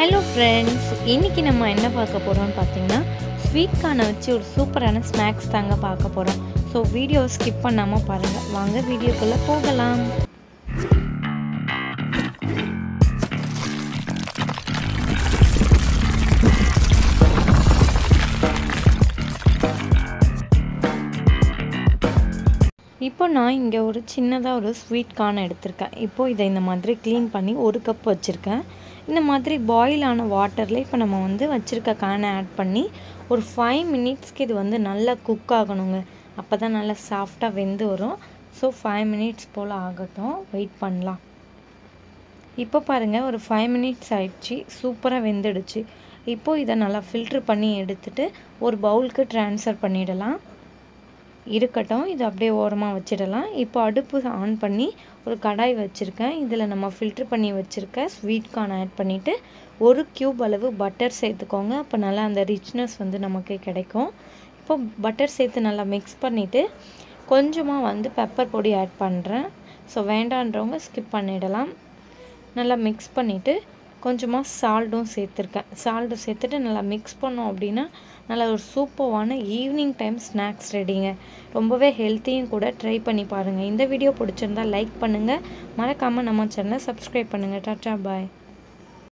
hello friends இன்றைக்கி நம்ம என்ன பார்க்க போகிறோம்னு பார்த்தீங்கன்னா ஸ்வீட் கார்னை வச்சு ஒரு சூப்பரான ஸ்நாக்ஸ் தாங்க பார்க்க போகிறோம் ஸோ வீடியோ ஸ்கிப் பண்ணாமல் பாருங்கள் வாங்க வீடியோக்குள்ளே போகலாம் இப்போ நான் இங்கே ஒரு சின்னதாக ஒரு ஸ்வீட் கார்ன் எடுத்திருக்கேன் இப்போது இதை இந்த மாதிரி க்ளீன் பண்ணி ஒரு கப் வச்சுருக்கேன் இந்த மாதிரி பாயில் ஆன வாட்டரில் இப்போ நம்ம வந்து வச்சுருக்க கார்னை ஆட் பண்ணி ஒரு ஃபைவ் மினிட்ஸ்க்கு இது வந்து நல்லா குக் ஆகணுங்க அப்போ தான் நல்லா சாஃப்டாக வெந்து வரும் ஸோ ஃபைவ் மினிட்ஸ் போல் ஆகட்டும் வெயிட் பண்ணலாம் இப்போ பாருங்கள் ஒரு ஃபைவ் மினிட்ஸ் ஆயிடுச்சு சூப்பராக வெந்துடுச்சு இப்போது இதை நல்லா ஃபில்ட்ரு பண்ணி எடுத்துகிட்டு ஒரு பவுலுக்கு ட்ரான்ஸ்ஃபர் பண்ணிடலாம் இருக்கட்டும் இது அப்படியே ஓரமாக வச்சிடலாம் இப்போ அடுப்பு ஆன் பண்ணி ஒரு கடாய் வச்சுருக்கேன் இதில் நம்ம ஃபில்ட்ரு பண்ணி வச்சுருக்க ஸ்வீட் கார்ன் ஆட் பண்ணிவிட்டு ஒரு க்யூப் அளவு பட்டர் சேர்த்துக்கோங்க அப்போ நல்லா அந்த ரிச்னஸ் வந்து நமக்கு கிடைக்கும் இப்போ பட்டர் சேர்த்து நல்லா மிக்ஸ் பண்ணிவிட்டு கொஞ்சமாக வந்து பெப்பர் பொடி ஆட் பண்ணுறேன் ஸோ வேண்டான்றவங்க ஸ்கிப் பண்ணிடலாம் நல்லா மிக்ஸ் பண்ணிவிட்டு கொஞ்சமாக சால்ட்டும் சேர்த்துருக்கேன் சால்ட்டு சேர்த்துட்டு நல்லா மிக்ஸ் பண்ணோம் அப்படின்னா நல்லா ஒரு சூப்பரான ஈவினிங் டைம் ஸ்நாக்ஸ் ரெடிங்க ரொம்பவே ஹெல்த்தியும் கூட ட்ரை பண்ணி பாருங்கள் இந்த வீடியோ பிடிச்சிருந்தா லைக் பண்ணுங்கள் மறக்காமல் நம்ம சேனலை சப்ஸ்கிரைப் பண்ணுங்கள் டாட்டா பாய்